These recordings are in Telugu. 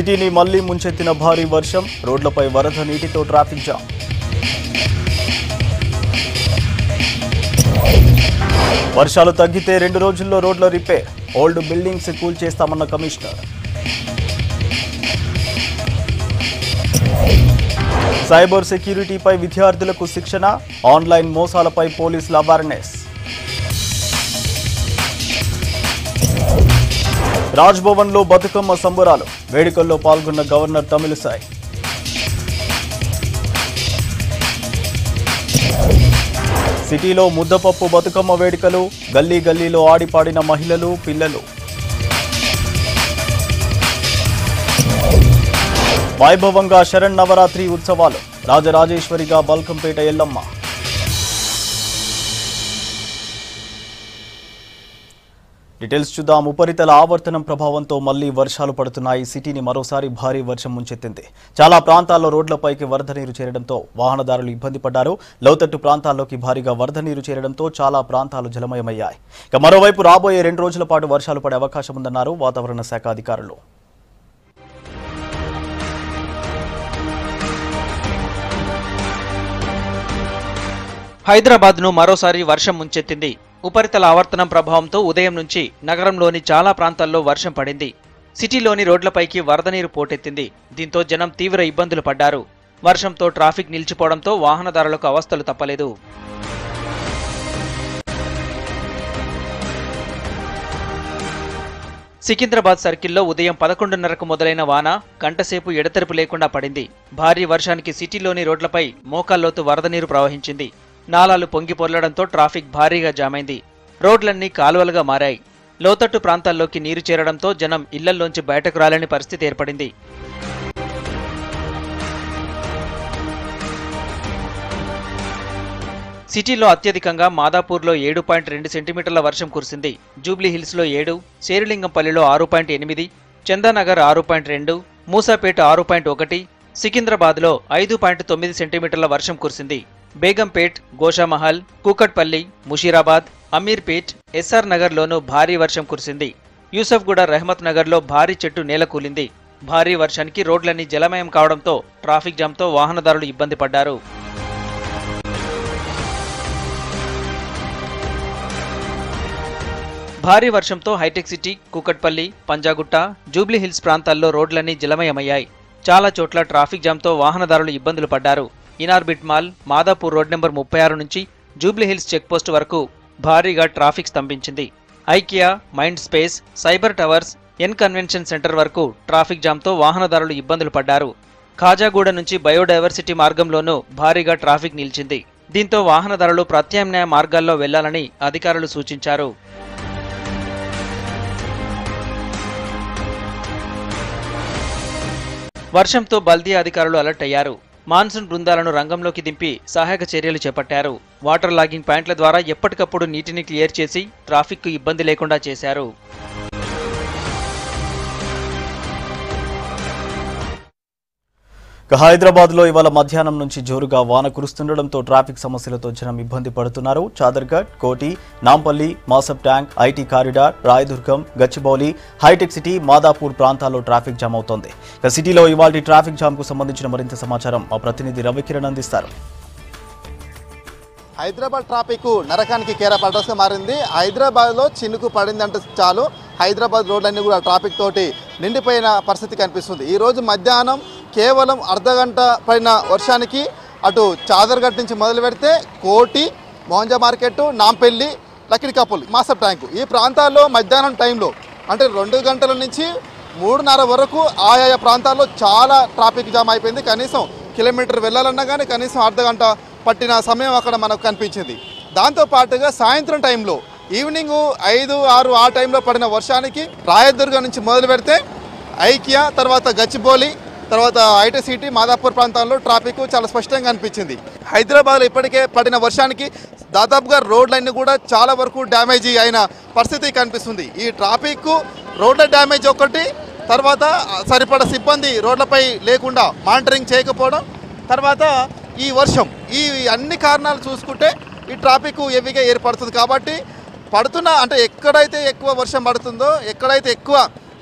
సిటీని మళ్లీ ముంచెత్తిన భారీ వర్షం రోడ్లపై వరద నీటితో ట్రాఫిక్ జామ్ వర్షాలు తగ్గితే రెండు రోజుల్లో రోడ్ల రిపేర్ ఓల్డ్ బిల్డింగ్స్ కూల్చేస్తామన్న కమిషనర్ సైబర్ సెక్యూరిటీపై విద్యార్థులకు శిక్షణ ఆన్లైన్ మోసాలపై పోలీసుల అవేర్నెస్ రాజ్భవన్లో బతుకమ్మ సంబరాలు వేడుకల్లో పాల్గొన్న గవర్నర్ తమిళిసాయి సిటీలో ముద్దపప్పు బతుకమ్మ వేడుకలు గల్లీ గల్లీలో ఆడిపాడిన మహిళలు పిల్లలు వైభవంగా శరన్నవరాత్రి ఉత్సవాలు రాజరాజేశ్వరిగా బల్కంపేట ఎల్లమ్మ డీటెయిల్స్ చూద్దాం ఉపరితల ఆవర్తనం ప్రభావంతో మళ్లీ వర్షాలు పడుతున్నాయి సిటీని మరోసారి భారీ వర్షం ముంచెత్తింది చాలా ప్రాంతాల్లో రోడ్లపైకి వరద నీరు చేరడంతో వాహనదారులు ఇబ్బంది పడ్డారు లోతట్టు ప్రాంతాల్లోకి భారీగా వరద నీరు చేరడంతో చాలా ప్రాంతాలు జలమయమయ్యాయి ఇక మరోవైపు రాబోయే రెండు రోజుల పాటు వర్షాలు పడే అవకాశం ఉందన్నారు వాతావరణ శాఖ అధికారులు హైదరాబాద్ను మరోసారి వర్షం ముంచెత్తింది ఉపరితల ఆవర్తనం ప్రభావంతో ఉదయం నుంచి నగరంలోని చాలా ప్రాంతాల్లో వర్షం పడింది సిటీలోని రోడ్లపైకి వరద నీరు పోటెత్తింది దీంతో జనం తీవ్ర ఇబ్బందులు పడ్డారు వర్షంతో ట్రాఫిక్ నిలిచిపోవడంతో వాహనదారులకు అవస్థలు తప్పలేదు సికింద్రాబాద్ సర్కిల్లో ఉదయం పదకొండున్నరకు మొదలైన వాన గంటసేపు ఎడతెరిపి లేకుండా పడింది భారీ వర్షానికి సిటీలోని రోడ్లపై మోకాల్లోతు వరద నీరు ప్రవహించింది నాలాలు పొంగి పొర్లడంతో ట్రాఫిక్ భారీగా జామైంది రోడ్లన్నీ కాలువలుగా మారాయి లోతట్టు ప్రాంతాల్లోకి నీరు చేరడంతో జనం ఇళ్లల్లోంచి బయటకు రాలేని పరిస్థితి ఏర్పడింది సిటీలో అత్యధికంగా మాదాపూర్లో ఏడు పాయింట్ రెండు సెంటీమీటర్ల వర్షం కురిసింది జూబ్లీ హిల్స్లో ఏడు శేరిలింగంపల్లిలో ఆరు పాయింట్ ఎనిమిది చందానగర్ ఆరు పాయింట్ రెండు మూసాపేట ఆరు పాయింట్ ఒకటి సికింద్రాబాద్లో ఐదు పాయింట్ తొమ్మిది సెంటీమీటర్ల వర్షం కురిసింది బేగంపేట్ గోషామహల్ కూకట్పల్లి ముషీరాబాద్ అమీర్పేట్ ఎస్ఆర్ నగర్లోనూ భారీ వర్షం కురిసింది యూసఫ్గూడ రెహమత్ నగర్లో భారీ చెట్టు నేలకూలింది భారీ వర్షానికి రోడ్లన్నీ జలమయం కావడంతో ట్రాఫిక్ జామ్తో వాహనదారులు ఇబ్బంది పడ్డారు భారీ వర్షంతో Hitec City Kukatpally Punjagutta Jubilee Hills ప్రాంతాల్లో రోడ్లన్నీ జలమయమయ్యాయి చాలా చోట్ల ట్రాఫిక్ జామ్తో వాహనదారులు ఇబ్బందులు పడ్డారు Inorbit mall Madhapur road number ముప్పై ఆరు నుంచి జూబ్లీ హిల్స్ చెక్పోస్ట్ వరకు భారీగా ట్రాఫిక్ స్తంభించింది IKEA Mind Space Cyber Towers N Convention Centre వరకు ట్రాఫిక్ జామ్తో వాహనదారులు ఇబ్బందులు పడ్డారు ఖాజాగూడ నుంచి బయోడైవర్సిటీ మార్గంలోనూ భారీగా ట్రాఫిక్ నిలిచింది దీంతో వాహనదారులు ప్రత్యామ్నాయ మార్గాల్లో వెళ్లాలని అధికారులు సూచించారు వర్షంతో బల్దీ అధికారులు అలర్ట్ అయ్యారు మాన్సూన్ బృందాలను రంగంలోకి దింపి సహాయక చర్యలు చేపట్టారు వాటర్ లాగింగ్ పాయింట్ల ద్వారా ఎప్పటికప్పుడు నీటిని క్లియర్ చేసి ట్రాఫిక్కు ఇబ్బంది లేకుండా చేశారు ఇక హైదరాబాద్లో ఇవాళ మధ్యాహ్నం నుంచి జోరుగా వాన కురుస్తుండడంతో ట్రాఫిక్ సమస్యలతో జనం ఇబ్బంది పడుతున్నారు Chaderghat Koti Nampally Masab tank IT corridor Rayadurgam Gachibowli Hitec City Madhapur ప్రాంతాల్లో ట్రాఫిక్ జామ్ అవుతోంది ఇక సిటీలో ఇవాళ ట్రాఫిక్ జామ్కు సంబంధించిన మరింత సమాచారం మా ప్రతినిధి రవికిరణ్ అందిస్తారు హైదరాబాద్ ట్రాఫిక్ నరకానికి కేర పడ్రస్గా మారింది హైదరాబాద్లో చినుకు పడిందంటే చాలు హైదరాబాద్ రోడ్లన్నీ కూడా ట్రాఫిక్ తోటి నిండిపోయిన పరిస్థితి కనిపిస్తుంది ఈరోజు మధ్యాహ్నం కేవలం అర్ధ గంట పడిన వర్షానికి అటు చాదర్ఘట్ నుంచి మొదలు పెడితే కోటి మోహంజా మార్కెట్ నాంపల్లి లక్కిడి కప్పులు మాసప్ ట్యాంకు ఈ ప్రాంతాల్లో మధ్యాహ్నం టైంలో అంటే రెండు గంటల నుంచి మూడున్నర వరకు ఆయా ప్రాంతాల్లో చాలా ట్రాఫిక్ జామ్ అయిపోయింది కనీసం కిలోమీటర్ వెళ్ళాలన్నా కానీ కనీసం అర్ధ గంట పట్టిన సమయం అక్కడ మనకు కనిపించింది దాంతో పాటుగా సాయంత్రం టైంలో ఈవినింగ్ ఐదు ఆరు ఆ టైంలో పడిన వర్షానికి రాయదుర్గం నుంచి మొదలు పెడితే ఐకియా తర్వాత గచ్చిబౌలి తర్వాత ఐటీ సిటీ మాదాపూర్ ప్రాంతాల్లో ట్రాఫిక్ చాలా స్పష్టంగా అనిపించింది హైదరాబాద్లో ఇప్పటికే పడిన వర్షానికి దాదాపుగా రోడ్లన్నీ కూడా చాలా వరకు డ్యామేజ్ అయిన పరిస్థితి కనిపిస్తుంది ఈ ట్రాఫిక్ రోడ్ల డ్యామేజ్ ఒకటి తర్వాత సరిపడ సిబ్బంది రోడ్లపై లేకుండా మానిటరింగ్ చేయకపోవడం తర్వాత ఈ వర్షం ఈ అన్ని కారణాలు చూసుకుంటే ఈ ట్రాఫిక్ హెవీగా ఏర్పడుతుంది కాబట్టి పడుతున్న అంటే ఎక్కడైతే ఎక్కువ వర్షం పడుతుందో ఎక్కడైతే ఎక్కువ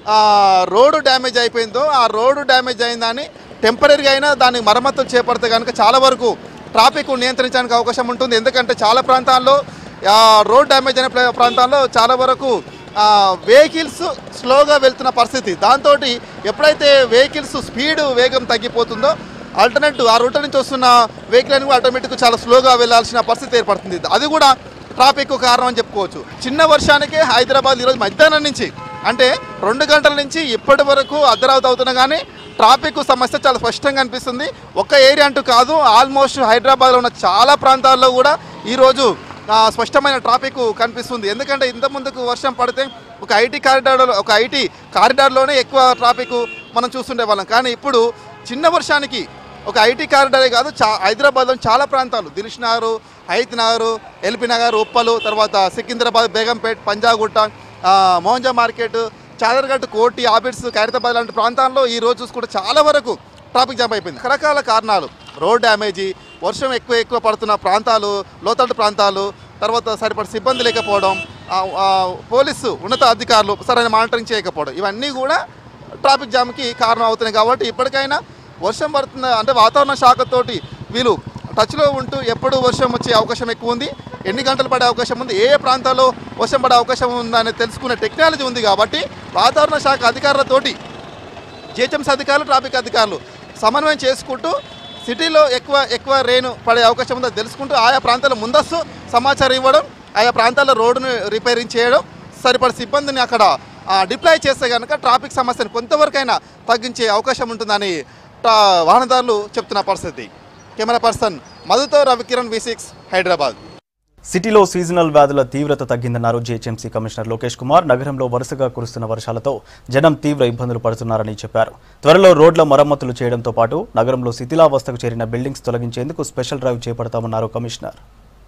ఆ, రోడ్డు డ్యామేజ్ అయిపోయిందో ఆ రోడ్డు డ్యామేజ్ అయిందని టెంపరీగా అయినా దాన్ని మరమ్మతులు చేపడితే కనుక చాలా వరకు ట్రాఫిక్ నియంత్రించడానికి అవకాశం ఉంటుంది ఎందుకంటే చాలా ప్రాంతాల్లో ఆ, రోడ్ డ్యామేజ్ అయిన ప్రా- ప్రాంతాల్లో చాలా వరకు వెహికల్స్ స్లోగా వెళ్తున్న పరిస్థితి దాంతో ఎప్పుడైతే వెహికల్స్ స్పీడ్ వేగం తగ్గిపోతుందో ఆల్టర్నేటివ్ ఆ రూట్ నుంచి వస్తున్న వెహికల్ అని కూడా ఆటోమేటిక్ చాలా స్లోగా వెళ్ళాల్సిన పరిస్థితి ఏర్పడుతుంది అది కూడా ట్రాఫిక్ కారణం అని చెప్పుకోవచ్చు చిన్న వర్షానికే హైదరాబాద్ ఈరోజు మధ్యాహ్నం నుంచి అంటే రెండు గంటల నుంచి ఇప్పటి వరకు అర్ధరావతి అవుతున్నా కానీ ట్రాఫిక్ సమస్య చాలా స్పష్టంగా అనిపిస్తుంది ఒక్క ఏరియా అంటూ కాదు ఆల్మోస్ట్ హైదరాబాద్లో ఉన్న చాలా ప్రాంతాల్లో కూడా ఈరోజు ఆ, స్పష్టమైన ట్రాఫిక్ కనిపిస్తుంది ఎందుకంటే ఇంత ముందుకు వర్షం పడితే ఒక ఐటీ కారిడార్లో ఒక ఐటీ కారిడార్లోనే ఎక్కువ ట్రాఫిక్ మనం చూస్తుండే వాళ్ళం కానీ ఇప్పుడు చిన్న వర్షానికి ఒక ఐటీ కారిడారే కాదు చా హైదరాబాద్లో చాలా ప్రాంతాలు దిల్ష్ నగర్ హైత్ నగర్ ఎల్పి నగర్ ఉప్పలు తర్వాత సికింద్రాబాద్ బేగంపేట్ పంజాగుట్ట ఆ, మోహంజా మార్కెట్ చాదర్ఘట్ కోటి ఆబిడ్స్ ఖైరతాబాద్ లాంటి ప్రాంతాల్లో ఈ రోజు చూసుకుంటే చాలా వరకు ట్రాఫిక్ జామ్ అయిపోయింది రకరకాల కారణాలు రోడ్ డ్యామేజీ వర్షం ఎక్కువ ఎక్కువ పడుతున్న ప్రాంతాలు లోతట్టు ప్రాంతాలు తర్వాత సరిపడ సిబ్బంది లేకపోవడం ఆ, ఆ, పోలీసు ఉన్నత అధికారులు సరైన మానిటరింగ్ చేయకపోవడం ఇవన్నీ కూడా ట్రాఫిక్ జామ్కి కారణం అవుతున్నాయి కాబట్టి ఇప్పటికైనా వర్షం పడుతున్న అంటే వాతావరణ శాఖతోటి వీళ్ళు టచ్లో ఉంటూ ఎప్పుడు వర్షం వచ్చే అవకాశం ఎక్కువ ఉంది ఎన్ని గంటలు పడే అవకాశం ఉంది ఏ ఏ ప్రాంతాల్లో వర్షం పడే అవకాశం ఉందని తెలుసుకునే టెక్నాలజీ ఉంది కాబట్టి వాతావరణ శాఖ అధికారులతోటి జిహెచ్ఎంసీ అధికారులు ట్రాఫిక్ అధికారులు సమన్వయం చేసుకుంటూ సిటీలో ఎక్కువ ఎక్కువ రేను పడే అవకాశం ఉందో తెలుసుకుంటూ ఆయా ప్రాంతాల ముందస్తు సమాచారం ఇవ్వడం ఆయా ప్రాంతాల్లో రోడ్డును రిపేరింగ్ చేయడం సరిపడ సిబ్బందిని అక్కడ డిప్లాయ్ చేస్తే కనుక ట్రాఫిక్ సమస్యను కొంతవరకైనా తగ్గించే అవకాశం ఉంటుందని ట్రా- వాహనదారులు చెప్తున్న పరిస్థితి కెమెరా పర్సన్ మధుతో రవికిరణ్ వి సిక్స్ హైదరాబాద్ సిటీలో సీజనల్ వ్యాధుల తీవ్రత తగ్గిందన్నారు జీహెచ్ఎంసీ కమిషనర్ లోకేష్ కుమార్ నగరంలో వరుసగా కురుస్తున్న వర్షాలతో జనం తీవ్ర ఇబ్బందులు పడుతున్నారని చెప్పారు త్వరలో రోడ్ల మరమ్మతులు చేయడంతో పాటు నగరంలో శిథిలావస్థకు చేరిన బిల్డింగ్స్ తొలగించేందుకు స్పెషల్ డ్రైవ్ చేపడతామన్నారు కమిషనర్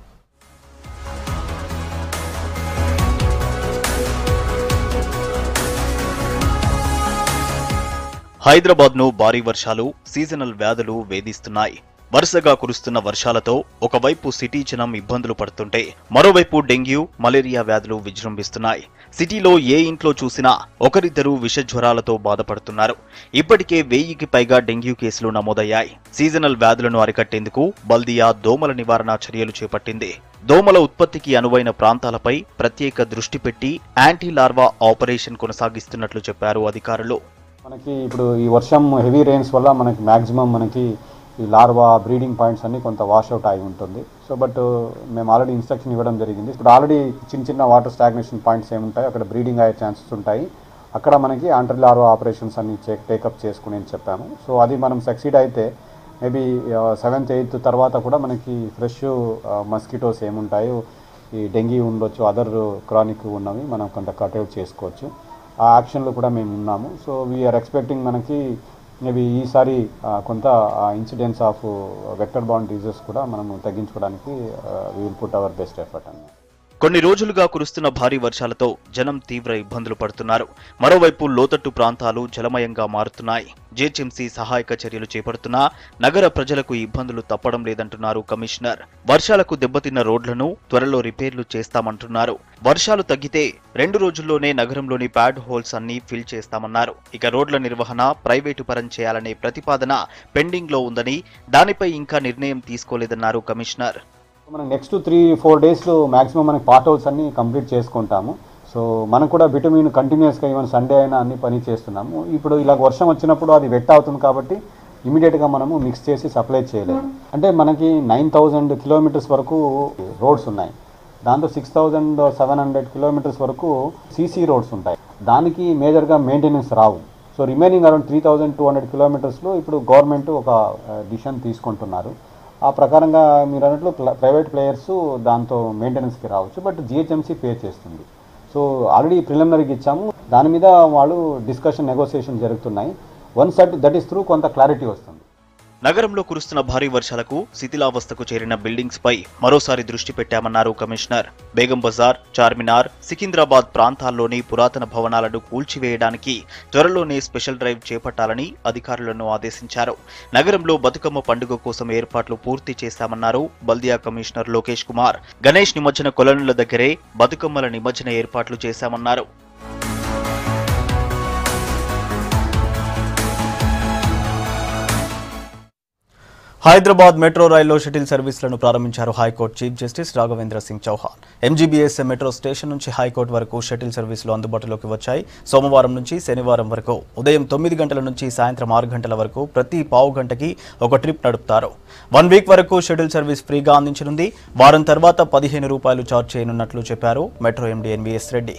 హైదరాబాద్ ను భారీ వర్షాలు సీజనల్ వ్యాధులు వేధిస్తున్నాయి వరుసగా కురుస్తున్న వర్షాలతో ఒకవైపు సిటీ జనం ఇబ్బందులు పడుతుంటే మరోవైపు డెంగ్యూ మలేరియా వ్యాధులు విజృంభిస్తున్నాయి సిటీలో ఏ ఇంట్లో చూసినా ఒకరిద్దరు విష జ్వరాలతో బాధపడుతున్నారు ఇప్పటికే వెయ్యికి పైగా డెంగ్యూ కేసులు నమోదయ్యాయి సీజనల్ వ్యాధులను అరికట్టేందుకు బల్దియా దోమల నివారణ చర్యలు చేపట్టింది దోమల ఉత్పత్తికి అనువైన ప్రాంతాలపై ప్రత్యేక దృష్టి పెట్టి యాంటీ లార్వా ఆపరేషన్ కొనసాగిస్తున్నట్లు చెప్పారు అధికారులు మనకి ఇప్పుడు ఈ వర్షం హెవీ రెయిన్స్ వల్ల మనకి మ్యాక్సిమం మనకి ఈ లార్వా బ్రీడింగ్ పాయింట్స్ అన్ని కొంత వాష్ అవుట్ అయి ఉంటుంది సో బట్ మేము ఆల్రెడీ ఇన్స్ట్రక్షన్ ఇవ్వడం జరిగింది ఇప్పుడు ఆల్రెడీ చిన్న చిన్న వాటర్ స్టాగ్నేషన్ పాయింట్స్ ఏముంటాయి అక్కడ బ్రీడింగ్ అయ్యే ఛాన్సెస్ ఉంటాయి అక్కడ మనకి యాంటీ లార్వా ఆపరేషన్స్ అన్ని టేకప్ చేసుకుని అని చెప్పాము సో అది మనం సక్సీడ్ అయితే మేబీ సెవెంత్ ఎయిత్ తర్వాత కూడా మనకి ఫ్రెష్ మస్కిటోస్ ఏముంటాయో ఈ డెంగీ ఉండొచ్చు అదర్ క్రానిక్ ఉన్నవి మనం కొంత కట్అవుట్ చేసుకోవచ్చు ఆ యాక్షన్లో కూడా మేము ఉన్నాము సో వీఆర్ ఎక్స్పెక్టింగ్ మనకి మేబీ ఈసారి ఆ, కొంత ఇన్సిడెన్స్ ఆఫ్ వెక్టర్ బాండ్ డిజీజెస్ కూడా మనము తగ్గించుకోవడానికి we will put our best effort అన్నమాట కొన్ని రోజులుగా కురుస్తున్న భారీ వర్షాలతో జనం తీవ్ర ఇబ్బందులు పడుతున్నారు మరోవైపు లోతట్టు ప్రాంతాలు జలమయంగా మారుతున్నాయి జీహెచ్ఎంసీ సహాయక చర్యలు చేపడుతున్నా నగర ప్రజలకు ఇబ్బందులు తప్పడం లేదంటున్నారు కమిషనర్ వర్షాలకు దెబ్బతిన్న రోడ్లను త్వరలో రిపేర్లు చేస్తామంటున్నారు వర్షాలు తగ్గితే రెండు రోజుల్లోనే నగరంలోని ప్యాడ్ హోల్స్ అన్ని ఫిల్ చేస్తామన్నారు ఇక రోడ్ల నిర్వహణ ప్రైవేటు పరం చేయాలనే ప్రతిపాదన పెండింగ్ లో ఉందని దానిపై ఇంకా నిర్ణయం తీసుకోలేదన్నారు కమిషనర్ మనం నెక్స్ట్ త్రీ ఫోర్ డేస్లో మ్యాక్సిమం మనకి పార్ట్ హౌల్స్ అన్ని కంప్లీట్ చేసుకుంటాము సో మనం కూడా విటమిన్ కంటిన్యూస్గా ఈవెన్ సండే అయినా అన్ని పని చేస్తున్నాము ఇప్పుడు ఇలా వర్షం వచ్చినప్పుడు అది వెట్ అవుతుంది కాబట్టి ఇమీడియట్గా మనము మిక్స్ చేసి సప్లై చేయలేము అంటే మనకి నైన్ థౌజండ్ కిలోమీటర్స్ వరకు రోడ్స్ ఉన్నాయి దాంతో six thousand seven hundred kilometers వరకు సీసీ రోడ్స్ ఉంటాయి దానికి మేజర్గా మెయింటెనెన్స్ రావు so remaining around three thousand two hundred కిలోమీటర్స్లో ఇప్పుడు గవర్నమెంట్ ఒక డిసిషన్ తీసుకుంటున్నారు ఆ ప్రకారంగా మీరు అన్నట్లు ప్రైవేట్ ప్లేయర్స్ దాంతో మెయింటెనెన్స్కి రావచ్చు బట్ జిహెచ్ఎంసీ పే చేస్తుంది సో ఆల్రెడీ ప్రిలిమినరీకి ఇచ్చాము దాని మీద వాళ్ళు డిస్కషన్ నెగోసియేషన్ జరుగుతున్నాయి one side that is through కొంత క్లారిటీ వస్తుంది నగరంలో కురుస్తున్న భారీ వర్షాలకు శిథిలావస్థకు చేరిన బిల్డింగ్స్ పై మరోసారి దృష్టి పెట్టామన్నారు కమిషనర్ బేగం బజార్ చార్మినార్ సికింద్రాబాద్ ప్రాంతాల్లోని పురాతన భవనాలను కూల్చివేయడానికి త్వరలోనే స్పెషల్ డ్రైవ్ చేపట్టాలని అధికారులను ఆదేశించారు నగరంలో బతుకమ్మ పండుగ కోసం ఏర్పాట్లు పూర్తి చేశామన్నారు బల్దియా కమిషనర్ లోకేష్ కుమార్ గణేష్ నిమజ్జన కొలనుల దగ్గరే బతుకమ్మల నిమజ్జన ఏర్పాట్లు చేశామన్నారు హైదరాబాద్ మెట్రో రైల్లో షటిల్ సర్వీసులను ప్రారంభించారు high court chief justice Raghavendra Singh Chauhan MGBS metro station నుంచి హైకోర్టు వరకు షటిల్ సర్వీసులు అందుబాటులోకి వచ్చాయి సోమవారం నుంచి శనివారం వరకు ఉదయం తొమ్మిది గంటల నుంచి సాయంత్రం ఆరు గంటల వరకు ప్రతి పావు గంటకి ఒక ట్రిప్ నడుపుతారు వన్ వీక్ వరకు షటిల్ సర్వీస్ ఫ్రీగా అందించనుంది వారం తర్వాత పదిహేను రూపాయలు ఛార్జ్ చేయనున్నట్లు చెప్పారు మెట్రో ఎండీ ఎన్వీఎస్ రెడ్డి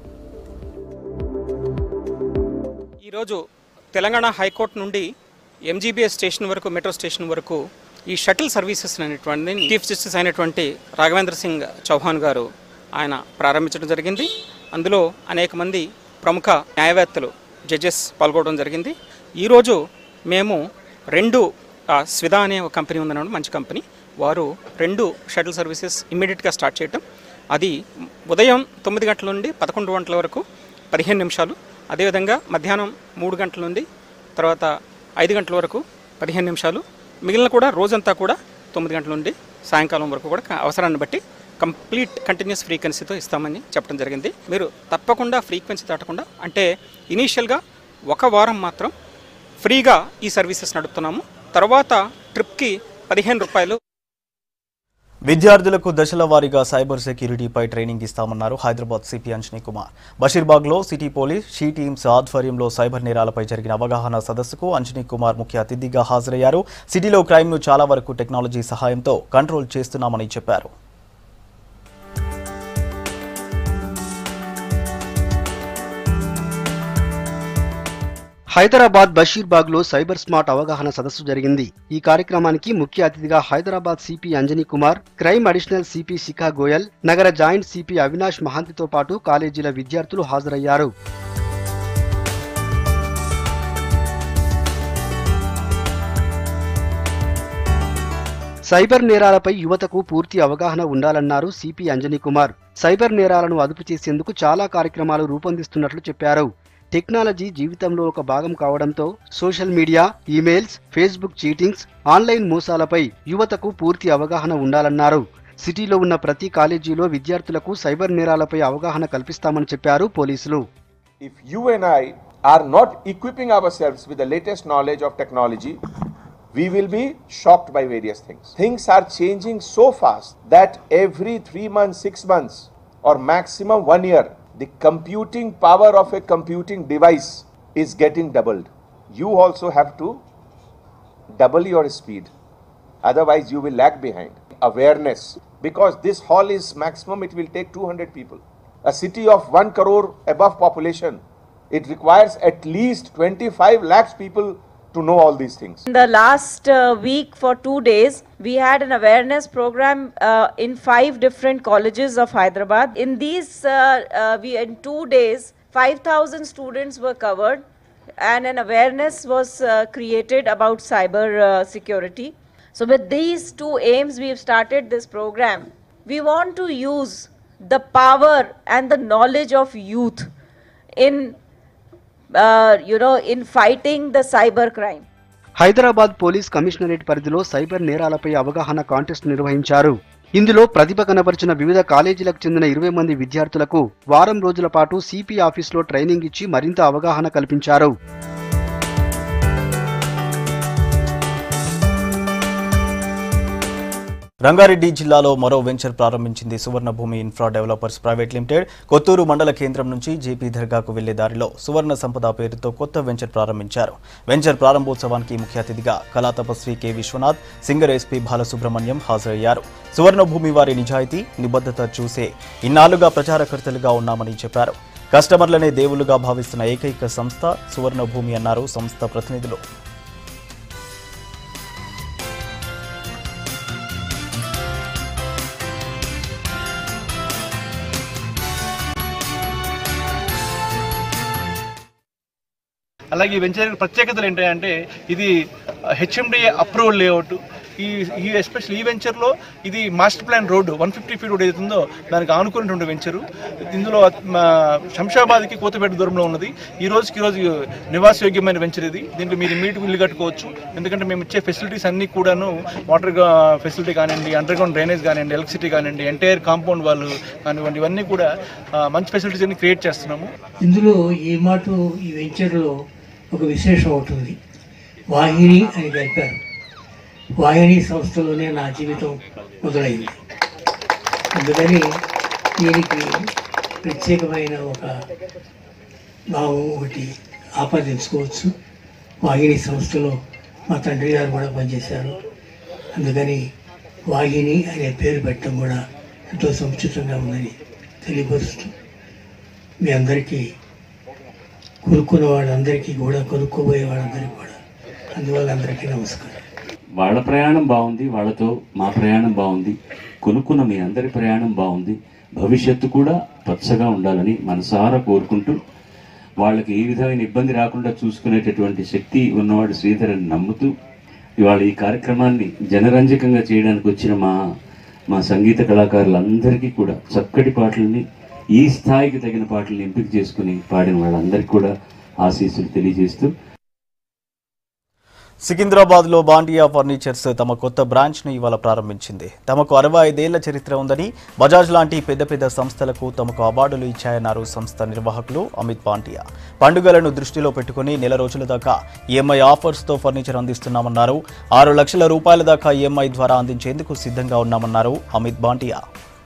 ఈరోజు తెలంగాణ హైకోర్టు నుండి ఎంజీబీఎస్ స్టేషన్ వరకు మెట్రో స్టేషన్ వరకు ఈ షటిల్ సర్వీసెస్ అనేటువంటి చీఫ్ జస్టిస్ అయినటువంటి రాఘవేంద్ర సింగ్ చౌహాన్ గారు ఆయన ప్రారంభించడం జరిగింది అందులో అనేక మంది ప్రముఖ న్యాయవేత్తలు జడ్జెస్ పాల్గొనడం జరిగింది ఈరోజు మేము రెండు ఆ, స్విదా అనే ఒక కంపెనీ ఉందన్నమాట మంచి కంపెనీ వారు రెండు షటిల్ సర్వీసెస్ ఇమ్మీడియట్గా స్టార్ట్ చేయటం అది ఉదయం తొమ్మిది గంటల నుండి పదకొండు గంటల వరకు పదిహేను నిమిషాలు అదేవిధంగా మధ్యాహ్నం మూడు గంటల నుండి తర్వాత ఐదు గంటల వరకు పదిహేను నిమిషాలు మిగిలిన కూడా రోజంతా కూడా తొమ్మిది గంటల నుండి సాయంకాలం వరకు కూడా క- అవసరాన్ని బట్టి కంప్లీట్ కంటిన్యూస్ ఫ్రీక్వెన్సీతో ఇస్తామని చెప్పడం జరిగింది మీరు తప్పకుండా ఫ్రీక్వెన్సీ దాటకుండా అంటే ఇనీషియల్గా ఒక వారం మాత్రం ఫ్రీగా ఈ సర్వీసెస్ నడుపుతున్నాము తర్వాత ట్రిప్కి పదిహేను రూపాయలు విద్యార్థులకు దశల వారీగా సైబర్ సెక్యూరిటీపై ట్రైనింగ్ ఇస్తామన్నారు హైదరాబాద్ సిపి అంజనీ కుమార్ బషీర్బాగ్లో సిటీ పోలీస్ షీ టీమ్స్ ఆధ్వర్యంలో సైబర్ నేరాలపై జరిగిన అవగాహన సదస్సుకు అంజనీ కుమార్ ముఖ్య అతిథిగా హాజరయ్యారు సిటీలో క్రైమ్ను చాలా వరకు టెక్నాలజీ సహాయంతో కంట్రోల్ చేస్తున్నామని చెప్పారు హైదరాబాద్ బషీర్బాగ్ లో సైబర్ స్మార్ట్ అవగాహన సదస్సు జరిగింది ఈ కార్యక్రమానికి ముఖ్య అతిథిగా Hyderabad CP Anjani Kumar crime additional CP Shikha Goyal నగర జాయింట్ సిపి అవినాష్ మహాంతితో పాటు కాలేజీల విద్యార్థులు హాజరయ్యారు సైబర్ నేరాలపై యువతకు పూర్తి అవగాహన ఉండాలన్నారు సిపి అంజనీ కుమార్ సైబర్ నేరాలను అదుపు చేసేందుకు చాలా కార్యక్రమాలు రూపొందిస్తున్నట్లు చెప్పారు టెక్నాలజీ జీవితంలో ఒక భాగం కావడంతో social media emails Facebook cheatings online మోసాలపై యువతకు పూర్తి అవగాహన ఉండాలన్నారు సిటీలో ఉన్న ప్రతి కాలేజీలో విద్యార్థులకు సైబర్ నేరాలపై అవగాహన కల్పిస్తామని చెప్పారు పోలీసులు if you and I are not equipping ourselves with the latest knowledge of technology, we will be shocked by various things. Things are changing so fast that every three months, six months, or maximum one year, the computing power of a computing device is getting doubled. You also have to double your speed. Otherwise, you will lag behind. Awareness. Because this hall is maximum, it will take 200 people. A city of 1 crore above population, it requires at least 25 lakhs people to know all these things. In the last uh, week, for two days, we had an awareness program uh, in five different colleges of Hyderabad. In these, uh, uh, we in two days, 5,000 students were covered, and an awareness was uh, created about cyber uh, security. So, with these two aims, we have started this program. We want to use the power and the knowledge of youth in, uh, you know, in fighting the cyber crime. Hyderabad police commissionerate పరిధిలో సైబర్ నేరాలపై అవగాహన కాంటెస్ట్ నిర్వహించారు ఇందులో ప్రతిభ కనబరిచిన వివిధ కాలేజీలకు చెందిన ఇరవై మంది విద్యార్థులకు వారం రోజుల పాటు సిపి ఆఫీస్లో ట్రైనింగ్ ఇచ్చి మరింత అవగాహన కల్పించారు రంగారెడ్డి జిల్లాలో మరో వెంచర్ ప్రారంభించింది Suvarna Bhoomi infra developers private limited Kothur మండల కేంద్రం నుంచి జేపీ దర్గాకు వెళ్లే దారిలో సువర్ణ సంపద పేరుతో కొత్త వెంచర్ ప్రారంభించారు వెంచర్ ప్రారంభోత్సవానికి ముఖ్య అతిథిగా కళా తపస్వి K Viswanath singer SP Balasubrahmanyam హాజరయ్యారు సువర్ణ భూమి వారి నిజాయితీ నిబద్ధత చూసే ఇన్నాళ్లుగా ప్రచారకర్తలుగా ఉన్నామని చెప్పారు కస్టమర్లనే దేవుళ్లుగా భావిస్తున్న ఏకైక సంస్థ సువర్ణ భూమి అన్నారు సంస్థ ప్రతినిధులు అలాగే ఈ వెంచర్ యొక్క ప్రత్యేకతలు ఏంటంటే ఇది హెచ్ఎండిఏ అప్రూవల్ లేఅవుట్ ఈ ఈ ఎస్పెషల్ ఈ వెంచర్లో ఇది master plan road one fifty feet road ఏదైతుందో దానికి ఆనుకున్నటువంటి వెంచరు ఇందులో మా శంషాబాద్కి కోతపేట దూరంలో ఉన్నది ఈ రోజుకి ఈ రోజు నివాసయోగ్యమైన వెంచర్ ఇది దీంట్లో మీరు ఇమీడియట్ ఇల్లు కట్టుకోవచ్చు ఎందుకంటే మేము ఇచ్చే ఫెసిలిటీస్ అన్నీ కూడాను వాటర్ ఫెసిలిటీ కానివ్వండి అండర్ గ్రౌండ్ డ్రైనేజ్ కానివ్వండి ఎలక్ట్రిసిటీ కానివ్వండి ఎంటైర్ కాంపౌండ్ వాళ్ళు కానివ్వండి ఇవన్నీ కూడా ఆ, మంచి ఫెసిలిటీస్ అన్ని క్రియేట్ చేస్తున్నాము ఇందులో ఈ మాట ఈ వెంచర్లో ఒక విశేషం ఉంటుంది వాహిని అని కలిపారు వాహిని సంస్థలోనే నా జీవితం మొదలైంది అందుకని దీనికి ప్రత్యేకమైన ఒక భావం ఒకటి ఆపాదించుకోవచ్చు వాహిని సంస్థలో మా తండ్రి గారు కూడా పనిచేశారు అందుకని వాహిని అనే పేరు పెట్టడం కూడా ఎంతో సముచితంగా ఉందని తెలియపరుస్తూ మీ అందరికీ కొనుక్కున్న వాళ్ళందరికీ కూడా కొనుక్కోబోయే వాళ్ళందరికీ కూడా అందువల్ల అందరికీ నమస్కారం వాళ్ళ ప్రయాణం బాగుంది వాళ్ళతో మా ప్రయాణం బాగుంది కొనుక్కున్న మీ అందరి ప్రయాణం బాగుంది భవిష్యత్తు కూడా పచ్చగా ఉండాలని మనసారా కోరుకుంటూ వాళ్ళకి ఏ విధమైన ఇబ్బంది రాకుండా చూసుకునేటటువంటి శక్తి ఉన్నవాడు శ్రీధర్ అని నమ్ముతూ ఇవాళ ఈ కార్యక్రమాన్ని జనరంజకంగా చేయడానికి వచ్చిన మా మా సంగీత కళాకారులందరికీ కూడా చక్కటి పాటల్ని ఈ స్థాయికి తగిన పాటల్ని ఎంపిక చేసుకుని పాడిన వాళ్ళందరికీ కూడా ఆశీస్సులు తెలియజేస్తూ సికింద్రాబాద్ లో బాండియా ఫర్నిచర్స్ తమ కొత్త బ్రాంచ్ ను ఇవాళ ప్రారంభించింది తమకు అరవై ఐదేళ్ల చరిత్ర ఉందని బజాజ్ లాంటి పెద్ద పెద్ద సంస్థలకు తమకు అవార్డులు ఇచ్చాయన్నారు సంస్థ నిర్వాహకులు అమిత్ పాండియా పండుగలను దృష్టిలో పెట్టుకుని నెల రోజుల దాకా ఈఎంఐ ఆఫర్స్ తో ఫర్నిచర్ అందిస్తున్నామన్నారు ఆరు లక్షల రూపాయల దాకా ఈఎంఐ ద్వారా అందించేందుకు సిద్ధంగా ఉన్నామన్నారు అమిత్ బాండియా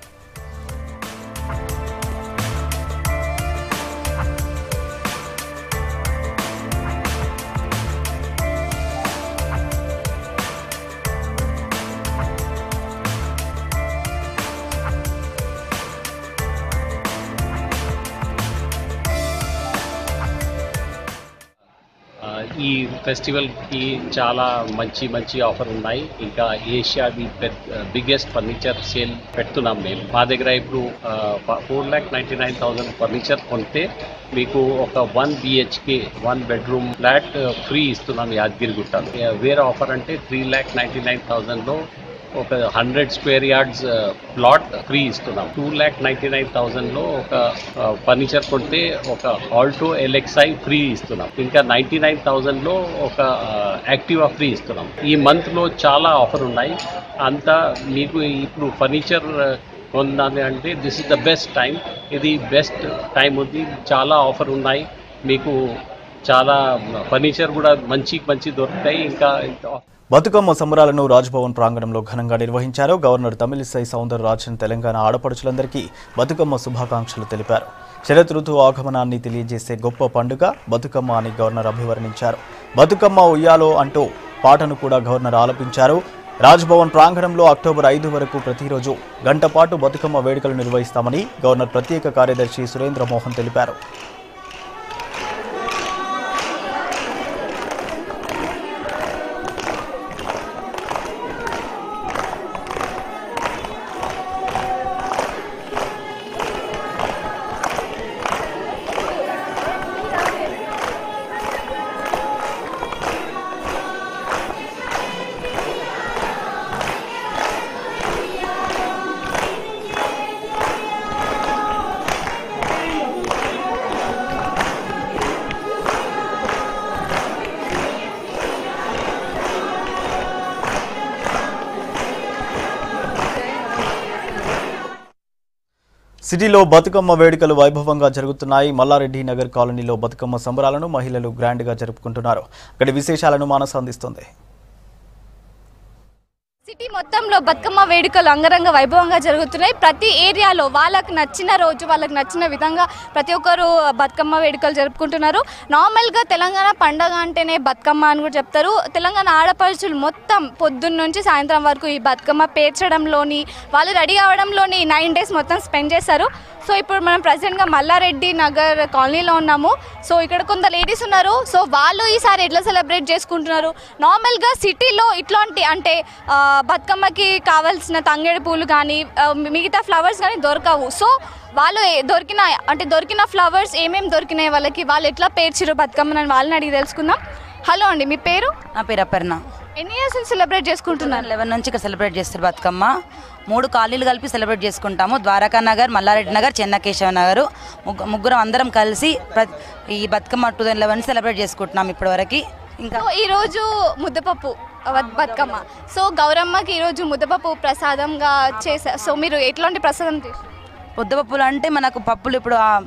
ఆ, ఈ ఫెస్టివల్కి చాలా మంచి మంచి ఆఫర్ ఉన్నాయి ఇంకా Asia the biggest furniture sale పెడుతున్నాం మేము మా దగ్గర ఇప్పుడు four lakh ninety nine thousand furniture కొంటే మీకు ఒక one BHK one bedroom flat free ఇస్తున్నాం యాదగిరిగుట్టలో వేరే ఆఫర్ అంటే త్రీ ల్యాక్ నైంటీ నైన్ థౌసండ్లో ఒక hundred square yards plot free ఇస్తున్నాం టూ ల్యాక్ నైంటీ నైన్ థౌజండ్లో ఒక ఫర్నిచర్ కొంటే ఒక ఆల్టో ఎల్ఎక్స్ఐ ఫ్రీ ఇస్తున్నాం ఇంకా నైంటీ నైన్ థౌజండ్లో ఒక యాక్టివా ఫ్రీ ఇస్తున్నాం ఈ మంత్లో చాలా ఆఫర్ ఉన్నాయి అంతా మీకు ఇప్పుడు ఫర్నిచర్ కొనాలి అంటే this is the best time ఇది బెస్ట్ టైం ఉంది చాలా ఆఫర్ ఉన్నాయి మీకు చాలా ఫర్నిచర్ కూడా మంచి మంచి దొరుకుతాయి ఇంకా బతుకమ్మ సంబరాలను రాజ్భవన్ ప్రాంగణంలో ఘనంగా నిర్వహించారు గవర్నర్ తమిళిసై సౌందరరాజన్ తెలంగాణ ఆడపడుచులందరికీ బతుకమ్మ శుభాకాంక్షలు తెలిపారు శరత్ ఋతు ఆగమనాన్ని తెలియజేసే గొప్ప పండుగ బతుకమ్మ అని గవర్నర్ అభివర్ణించారు బతుకమ్మ ఉయ్యాలో అంటూ పాటను కూడా గవర్నర్ ఆలపించారు రాజ్భవన్ ప్రాంగణంలో అక్టోబర్ ఐదు వరకు ప్రతిరోజు గంట పాటు బతుకమ్మ వేడుకలు నిర్వహిస్తామని గవర్నర్ ప్రత్యేక కార్యదర్శి సురేంద్ర మోహన్ తెలిపారు సిటీలో బతుకమ్మ వేడుకలు వైభవంగా జరుగుతున్నాయి మల్లారెడ్డి నగర్ కాలనీలో బతుకమ్మ సంబరాలను మహిళలు గ్రాండ్గా జరుపుకుంటున్నారు అక్కడి విశేషాలను మానస అందిస్తుంది సిటీ మొత్తంలో బతుకమ్మ వేడుకలు అంగరంగ వైభవంగా జరుగుతున్నాయి ప్రతి ఏరియాలో వాళ్ళకి నచ్చిన రోజు వాళ్ళకి నచ్చిన విధంగా ప్రతి ఒక్కరు బతుకమ్మ వేడుకలు జరుపుకుంటున్నారు నార్మల్గా తెలంగాణ పండగ అంటేనే బతుకమ్మ అని కూడా చెప్తారు తెలంగాణ ఆడపడుచులు మొత్తం పొద్దున్న నుంచి సాయంత్రం వరకు ఈ బతుకమ్మ పేర్చడంలోని వాళ్ళు రెడీ అవ్వడంలోని నైన్ డేస్ మొత్తం స్పెండ్ చేస్తారు సో ఇప్పుడు మనం ప్రజెంట్గా మల్లారెడ్డి నగర్ కాలనీలో ఉన్నాము సో ఇక్కడ కొంత లేడీస్ ఉన్నారు సో వాళ్ళు ఈసారి ఎట్లా సెలబ్రేట్ చేసుకుంటున్నారు నార్మల్గా సిటీలో ఇట్లాంటి అంటే ఆ, బతుకమ్మకి కావాల్సిన తంగేడు పూలు కానీ ఆ, మిగతా ఫ్లవర్స్ కానీ దొరకవు సో వాళ్ళు ఏ- దొరికిన అంటే దొరికిన ఫ్లవర్స్ ఏమేమి దొరికినాయి వాళ్ళకి వాళ్ళు ఎట్లా పేర్చిరు బతుకమ్మని వాళ్ళని అడిగి తెలుసుకుందాం హలో అండి మీ పేరు నా పేరు అపర్ణ ఎన్ని ఇయర్స్ నుంచి సెలబ్రేట్ చేసుకుంటున్నారు లెవెన్ నుంచి ఇక్కడ సెలబ్రేట్ చేస్తారు బతుకమ్మ మూడు కాలనీలు కలిపి సెలబ్రేట్ చేసుకుంటాము ద్వారకా నగర్ మల్లారెడ్డి నగర్ చెన్నకేశవ నగర్ ముగ్గు ముగ్గురం అందరం కలిసి ప్ర- ఈ Bathukamma two thousand eleven celebrate చేసుకుంటున్నాం ఇప్పటివరకు ఇంకా సో ఈరోజు ముద్దపప్పు బత్- బతుకమ్మ సో గౌరమ్మకి ఈరోజు ముద్దపప్పు ప్రసాదంగా చేశారు సో మీరు ఎట్లాంటి ప్రసాదం చేశారు పొద్దుపప్పులు అంటే మనకు పప్పులు ఇప్పుడు ఆ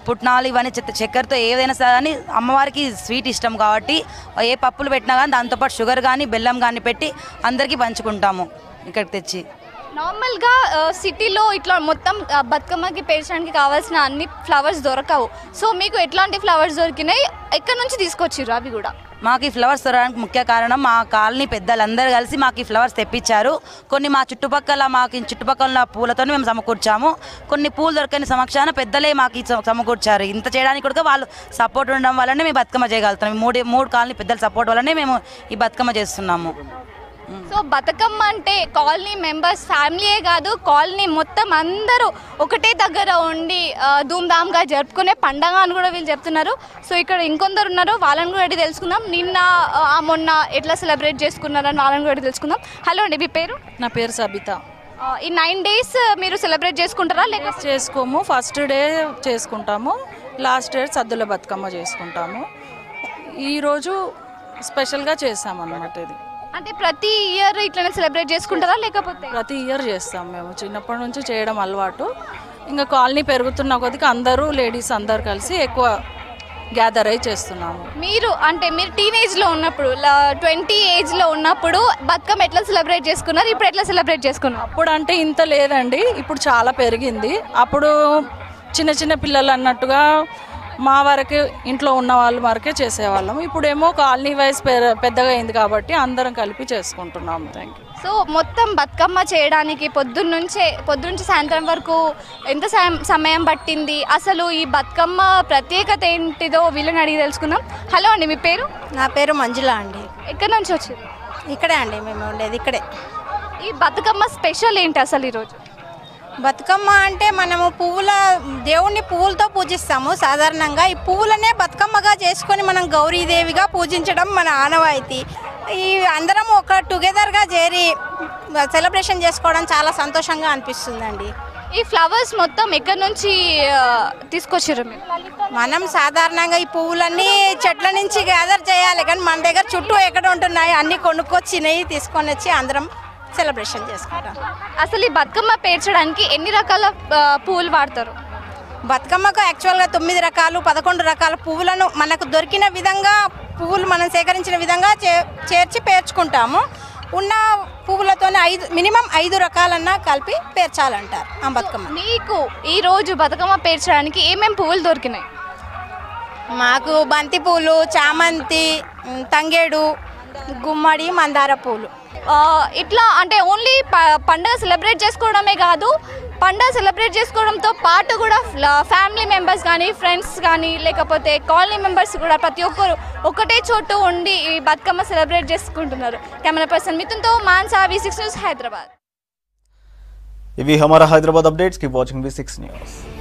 పుట్నాలు ఇవన్నీ చెత్త చక్కెరతో ఏదైనా సరే కానీ అమ్మవారికి స్వీట్ ఇష్టం కాబట్టి ఏ పప్పులు పెట్టినా కానీ దాంతోపాటు షుగర్ కానీ బెల్లం కానీ పెట్టి అందరికీ పంచుకుంటాము ఇక్కడికి తెచ్చి నార్మల్గా ఆ, సిటీలో ఇట్లా మొత్తం ఆ, బతుకమ్మకి పేర్చడానికి కావాల్సిన అన్ని ఫ్లవర్స్ దొరకవు సో మీకు ఎట్లాంటి ఫ్లవర్స్ దొరికినాయి ఎక్కడి నుంచి తీసుకొచ్చిర్రు అవి కూడా మాకు ఈ ఫ్లవర్స్ దొరకడానికి ముఖ్య కారణం మా కాలనీ పెద్దలందరూ కలిసి మాకు ఈ ఫ్లవర్స్ తెప్పించారు కొన్ని మా చుట్టుపక్కల మాకు ఈ చుట్టుపక్కల ఉన్న పూలతో మేము సమకూర్చాము కొన్ని పూలు దొరకని సమక్షాన పెద్దలే మాకు ఈ సమ- సమకూర్చారు ఇంత చేయడానికి కూడా వాళ్ళు సపోర్ట్ ఉండడం వల్లనే మేము బతుకమ్మ చేయగలుగుతాం ఈ మూడు మూడు కాలనీ పెద్దల సపోర్ట్ వల్లనే మేము ఈ బతుకమ్మ చేస్తున్నాము సో బతుకమ్మ అంటే కాలనీ మెంబర్స్ ఫ్యామిలీయే కాదు కాలనీ మొత్తం అందరూ ఒకటే దగ్గర ఉండి ఆ, ధూమ్ధామ్గా జరుపుకునే పండగ అని కూడా వీళ్ళు చెప్తున్నారు సో ఇక్కడ ఇంకొందరు ఉన్నారు వాళ్ళని కూడా అడిగి తెలుసుకుందాం నిన్న ఆ, మొన్న ఎట్లా సెలబ్రేట్ చేసుకున్నారని వాళ్ళని కూడా అడిగి తెలుసుకుందాం హలో అండి మీ పేరు నా పేరు సబిత ఆ, ఈ నైన్ డేస్ మీరు సెలబ్రేట్ చేసుకుంటారా లేక చేసుకోము ఫస్ట్ డే చేసుకుంటాము లాస్ట్ డే సద్దుల బతుకమ్మ చేసుకుంటాము ఈరోజు స్పెషల్గా చేస్తామన్నమాట ఇది అంటే ప్రతి ఇయర్ ఇట్లనే సెలబ్రేట్ చేసుకుంటారా లేకపోతే ప్రతి ఇయర్ చేస్తాం మేము చిన్నప్పటి నుంచి చేయడం అలవాటు ఇంకా కాలనీ పెరుగుతున్న కొద్దికి అందరూ లేడీస్ అందరు కలిసి ఎక్కువ గ్యాదర్ అయి చేస్తున్నాము మీరు అంటే మీరు టీనేజ్ లో ఉన్నప్పుడు ట్వంటీ ఏజ్ లో ఉన్నప్పుడు బతుకమ్మ ఎట్లా సెలబ్రేట్ చేసుకున్నారు ఇప్పుడు ఎట్లా సెలబ్రేట్ చేసుకున్నారు అప్పుడు అంటే ఇంత లేదండి ఇప్పుడు చాలా పెరిగింది అప్పుడు చిన్న చిన్న పిల్లలు అన్నట్టుగా మా వరకే ఇంట్లో ఉన్న వాళ్ళ వరకే చేసేవాళ్ళం ఇప్పుడేమో కాలనీ వైజ్ పెద్దగా అయింది కాబట్టి అందరం కలిపి చేసుకుంటున్నాం థ్యాంక్ యూ సో మొత్తం బతుకమ్మ చేయడానికి పొద్దున్న నుంచే పొద్దున్నుంచి సాయంత్రం వరకు ఎంత సాయం- సమయం పట్టింది అసలు ఈ బతుకమ్మ ప్రత్యేకత ఏంటిదో వీళ్ళని అడిగి తెలుసుకుందాం హలో అండి మీ పేరు నా పేరు మంజుల అండి ఎక్కడి నుంచి వచ్చారు ఇక్కడే అండి మేము ఉండేది ఇక్కడే ఈ బతుకమ్మ స్పెషల్ ఏంటి అసలు ఈరోజు బతుకమ్మ అంటే మనము పువ్వుల దేవుణ్ణి పువ్వులతో పూజిస్తాము సాధారణంగా ఈ పువ్వులనే బతుకమ్మగా చేసుకొని మనం గౌరీదేవిగా పూజించడం మన ఆనవాయితీ ఈ అందరం ఒక టుగెదర్గా చేరి సెలబ్రేషన్ చేసుకోవడం చాలా సంతోషంగా అనిపిస్తుందండి ఈ ఫ్లవర్స్ మొత్తం ఎక్కడి నుంచి ఆ, తీసుకొచ్చారు మీరు మనం సాధారణంగా ఈ పువ్వులన్నీ చెట్ల నుంచి గ్యాదర్ చేయాలి కానీ మన దగ్గర చుట్టూ ఎక్కడ ఉంటున్నాయి అన్నీ కొనుక్కొచ్చినవి తీసుకొని వచ్చి అందరం సెలబ్రేషన్ చేసుకుంటాం అసలు ఈ బతుకమ్మ పేర్చడానికి ఎన్ని రకాల ఆ, పువ్వులు వాడతారు బతుకమ్మకు యాక్చువల్గా తొమ్మిది రకాలు పదకొండు రకాల పువ్వులను మనకు దొరికిన విధంగా పువ్వులు మనం సేకరించిన విధంగా చే చేర్చి పేర్చుకుంటాము ఉన్న పువ్వులతోనే ఐదు మినిమం ఐదు రకాలన్నా కలిపి పేర్చాలంటారు ఆ బతుకమ్మ మీకు ఈ రోజు బతుకమ్మ పేర్చడానికి ఏమేం పువ్వులు దొరికినాయి మాకు బంతి పూలు చామంతి ఉమ్, తంగేడు గుమ్మడి మందార పూలు ఆ, ఇట్లా అంటే ఓన్లీ ప- పండగ సెలబ్రేట్ చేసుకోవడమే కాదు పండగ సెలబ్రేట్ చేసుకోవడంతో పాటు కూడా ఫ్యామిలీ మెంబర్స్ కానీ ఫ్రెండ్స్ కానీ లేకపోతే కాలనీ మెంబర్స్ కూడా ప్రతి ఒక్కరు ఒకటే చోటు ఉండి ఈ బతుకమ్మ సెలబ్రేట్ చేసుకుంటున్నారు కెమెరా పర్సన్ మిథున్తో మాన్సా వి సిక్స్ న్యూస్ హైదరాబాద్ ఇవి హమారా Hyderabad updates keep watching V six news